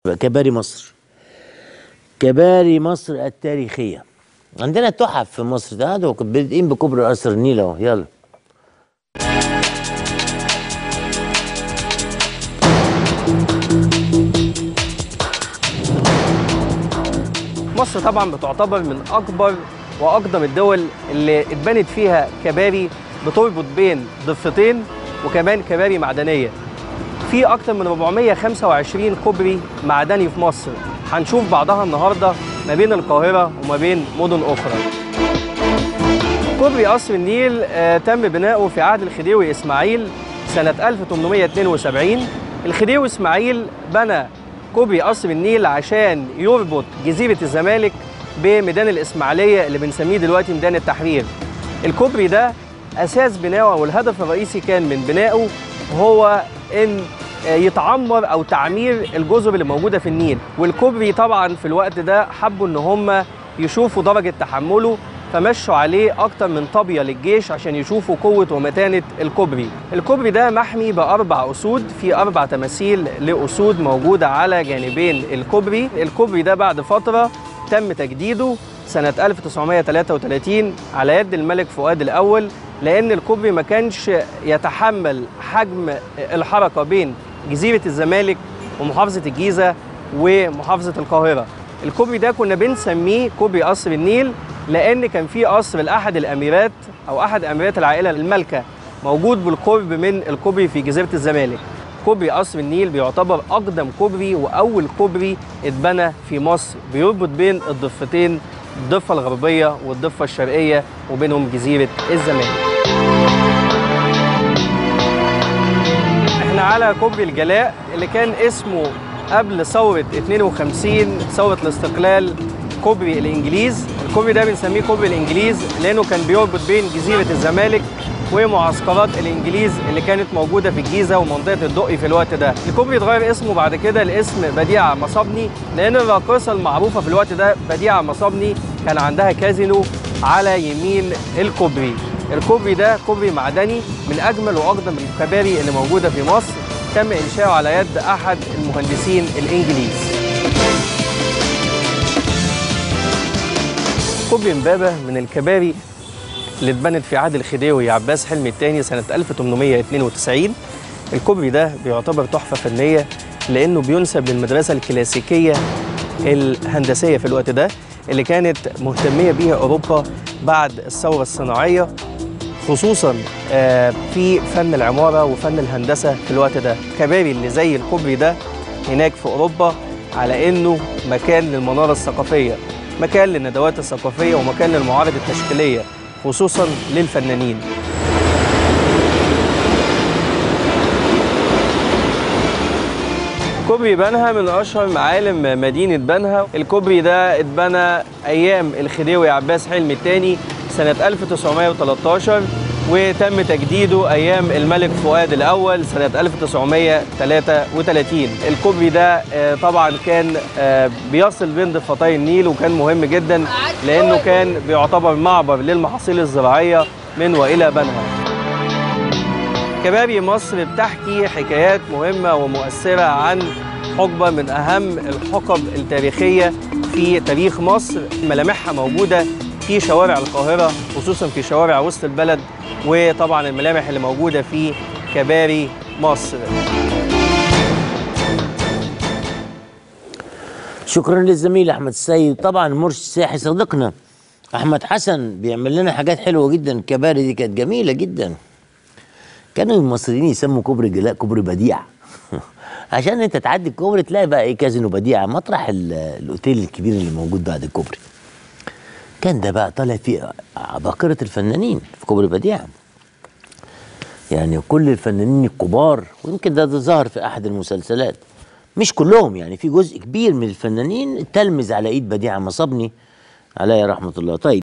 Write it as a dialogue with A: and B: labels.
A: بقى كباري مصر كباري مصر التاريخيه عندنا تحف في مصر ده ده بادئين بكوبري قصر النيل اهو يلا
B: مصر طبعا بتعتبر من اكبر واقدم الدول اللي اتبنت فيها كباري بتربط بين ضفتين وكمان كباري معدنيه في اكتر من 425 كوبري معدني في مصر هنشوف بعضها النهارده ما بين القاهره وما بين مدن اخرى كوبري قصر النيل آه، تم بناؤه في عهد الخديوي اسماعيل سنه 1872 الخديوي اسماعيل بنى كوبري قصر النيل عشان يربط جزيره الزمالك بميدان الاسماعيليه اللي بنسميه دلوقتي ميدان التحرير الكوبري ده اساس بناؤه والهدف الرئيسي كان من بنائه هو ان آه، يتعمر او تعمير الجزر اللي موجوده في النيل والكوبري طبعا في الوقت ده حبوا ان هم يشوفوا درجه تحمله فمشوا عليه اكتر من طابيه للجيش عشان يشوفوا قوه ومتانه الكوبري الكوبري ده محمي باربع اسود في اربع تماثيل لاسود موجوده على جانبين الكوبري الكوبري ده بعد فتره تم تجديده سنة 1933 على يد الملك فؤاد الأول لأن الكوبري ما كانش يتحمل حجم الحركة بين جزيرة الزمالك ومحافظة الجيزة ومحافظة القاهرة الكوبري ده كنا بنسميه كوبري قصر النيل لأن كان في قصر لأحد الأميرات أو أحد أميرات العائلة المالكة موجود بالقرب من الكوبري في جزيرة الزمالك كوبري قصر النيل بيعتبر أقدم كوبري وأول كوبري اتبنى في مصر بيربط بين الضفتين الضفة الغربية والضفة الشرقية وبينهم جزيرة الزمالك احنا على كوبري الجلاء اللي كان اسمه قبل ثورة 52 ثورة الاستقلال كوبري الإنجليز الكوبري ده بنسميه كوبري الإنجليز لأنه كان بيربط بين جزيرة الزمالك ومعسكرات الإنجليز اللي كانت موجودة في الجيزة ومنطقة الدقي في الوقت ده الكوبري اتغير اسمه بعد كده لاسم بديعة مصابني لأن الراقصة المعروفة في الوقت ده بديعة مصابني كان عندها كازينو على يمين الكوبري الكوبري ده كوبري معدني من أجمل وأقدم الكباري اللي موجودة في مصر تم إنشاؤه على يد أحد المهندسين الإنجليز كوبري امبابة من الكباري اللي اتبنت في عهد الخديوي عباس حلمي الثاني سنة 1892 الكوبري ده بيعتبر تحفة فنية لأنه بينسب للمدرسة الكلاسيكية الهندسية في الوقت ده اللي كانت مهتمية بيها أوروبا بعد الثورة الصناعية خصوصا آه، في فن العمارة وفن الهندسة في الوقت ده كباري اللي زي الكوبري ده هناك في أوروبا على إنه مكان للمنارة الثقافية مكان للندوات الثقافية ومكان للمعارض التشكيلية خصوصا للفنانين كوبري بنها من اشهر معالم مدينه بنها الكوبري ده اتبنى ايام الخديوي عباس حلمي الثاني سنه 1913 وتم تجديده ايام الملك فؤاد الاول سنه 1933 الكوبري ده آه، طبعا كان آه، بيصل بين ضفتي النيل وكان مهم جدا لانه كان بيعتبر معبر للمحاصيل الزراعيه من والى بنها كباري مصر بتحكي حكايات مهمة ومؤثرة عن حقبة من أهم الحقب التاريخية في تاريخ مصر ملامحها موجودة في شوارع القاهرة خصوصا في شوارع وسط البلد وطبعا الملامح اللي موجودة في كباري مصر
A: شكرا للزميل احمد السيد طبعا مرشد سياحي صديقنا احمد حسن بيعمل لنا حاجات حلوه جدا الكباري دي كانت جميله جدا كانوا المصريين يسموا كوبري جلاء كوبري بديع عشان انت تعدي الكوبري تلاقي بقى ايه كازينو بديع مطرح ال- الاوتيل الكبير اللي موجود بعد الكوبري كان ده بقى طالع فيه عباقرة الفنانين في كوبري بديع يعني كل الفنانين الكبار ويمكن ده, ده ظهر في احد المسلسلات مش كلهم يعني في جزء كبير من الفنانين تلمذ على ايد بديع مصابني عليه رحمه الله طيب